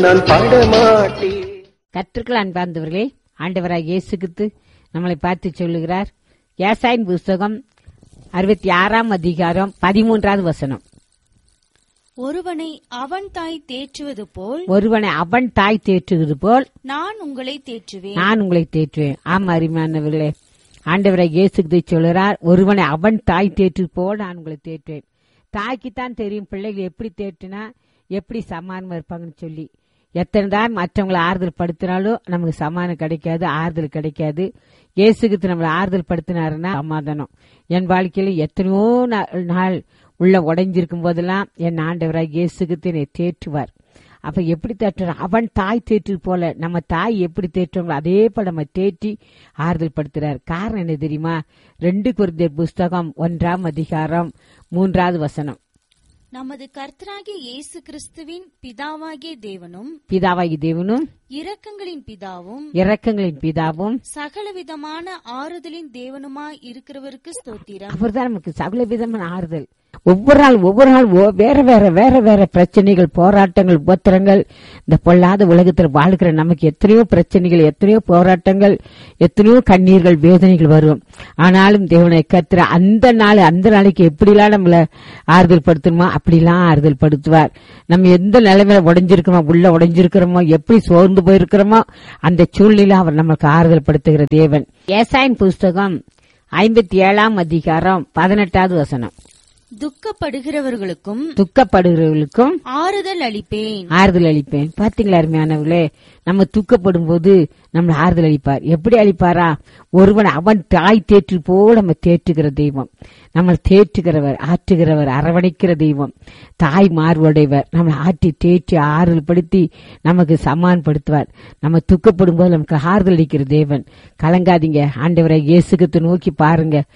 நான் பாடமாட்டேன் கற்றுக்கள் அன்பார்ந்தவர்களே ஆண்டவராக இயேசு கிறிஸ்து நம்மளை பார்த்து சொல்லுகிறார் ஏசாயின் புஸ்தகம் அறுபத்தி ஆறாம் அதிகாரம் பதிமூன்றாவது வசனம் ஒருவனை அவன் தாய் தேற்றுவது போல் ஒருவனை அவன் தாய் தேற்றுகிறது போல் நான் உங்களை தேற்றுவேன் நான் உங்களை தேற்றுவேன் ஆமா அருமையானவர்களே ஆண்டவரை இயேசுக்கு சொல்லுறார் ஒருவனை அவன் தாய் தேற்று போல் நான் உங்களை தேற்றுவேன் தாய்க்குத்தான் தெரியும் பிள்ளைகள் எப்படி தேற்றினா எப்படி சமானமா இருப்பாங்கன்னு சொல்லி எத்தனை தான் மற்றவங்களை ஆறுதல் படுத்தினாலும் நமக்கு சமானம் கிடைக்காது ஆறுதல் கிடைக்காது இயேசுக்கு நம்மளை ஆறுதல் படுத்தினாருன்னா சமாதானம் என் வாழ்க்கையில எத்தனையோ நா- நாள் உள்ள உடைஞ்சிருக்கும் போதெல்லாம் என் ஆண்டவராக இயேசுக்கு என்னை தேற்றுவார் அப்ப எப்படி தேற்றுறான் அவன் தாய் தேற்று போல நம்ம தாய் எப்படி தேற்றுவாங்களோ அதே போல நம்ம தேற்றி ஆறுதல் படுத்துறார் காரணம் என்ன தெரியுமா ரெண்டு குருந்தர் புஸ்தகம் ஒன்றாம் அதிகாரம் மூன்றாவது வசனம் நமது கர்த்தராகிய இயேசு கிறிஸ்துவின் பிதாவாகிய தேவனும் பிதாவாகி தேவனும் இரக்கங்களின் பிதாவும் இரக்கங்களின் பிதாவும் சகலவிதமான ஆறுதலின் தேவனுமாய் இருக்கிறவருக்கு ஸ்தோத்திரம் அவர்தான் நமக்கு சகல விதமான ஆறுதல் ஒவ்வொரு நாள் ஒவ்வொரு நாள் ஒ- வேற வேற வேற வேற பிரச்சனைகள் போராட்டங்கள் உபத்திரங்கள் இந்த பொல்லாத உலகத்தில் வாழ்கிற நமக்கு எத்தனையோ பிரச்சனைகள் எத்தனையோ போராட்டங்கள் எத்தனையோ கண்ணீர்கள் வேதனைகள் வரும் ஆனாலும் தேவனை கத்துற அந்த நாள் அந்த நாளைக்கு எப்படிலாம் நம்மள ஆறுதல் படுத்தணுமோ அப்படிலாம் ஆறுதல் படுத்துவார் நம்ம எந்த நிலைமையில உடைஞ்சிருக்கிறோமோ உள்ள உடைஞ்சிருக்கிறோமோ எப்படி சோர்ந்து போயிருக்கிறோமோ அந்த சூழ்நிலை அவர் நமக்கு ஆறுதல் படுத்துகிற தேவன் ஏசாயின் புஸ்தகம் ஐம்பத்தி ஏழாம் அதிகாரம் பதினெட்டாவது வசனம் துக்கப்படுகிறவர்களுக்கும் துக்கப்படுகிறவர்களுக்கும் ஆறுதல் அளிப்பேன் ஆறுதல் அளிப்பேன் பாத்தீங்களா அருமையானவர்களே நம்ம துக்கப்படும் போது நம்மள ஆறுதல் அளிப்பார் எப்படி அளிப்பாரா ஒருவன் அவன் தாய் தேற்று போல நம்ம தேற்றுகிற தெய்வம் நம்ம தேற்றுகிறவர் ஆற்றுகிறவர் அரவணைக்கிற தெய்வம் தாய் மார்புடையவர் நம்மளை ஆற்றி தேற்றி ஆறுதல் படுத்தி நமக்கு சமான்படுத்துவார் நம்ம துக்கப்படும் போது நமக்கு ஆறுதல் அளிக்கிற தேவன் கலங்காதீங்க ஆண்டவரை இயேசுகத்தை நோக்கி பாருங்க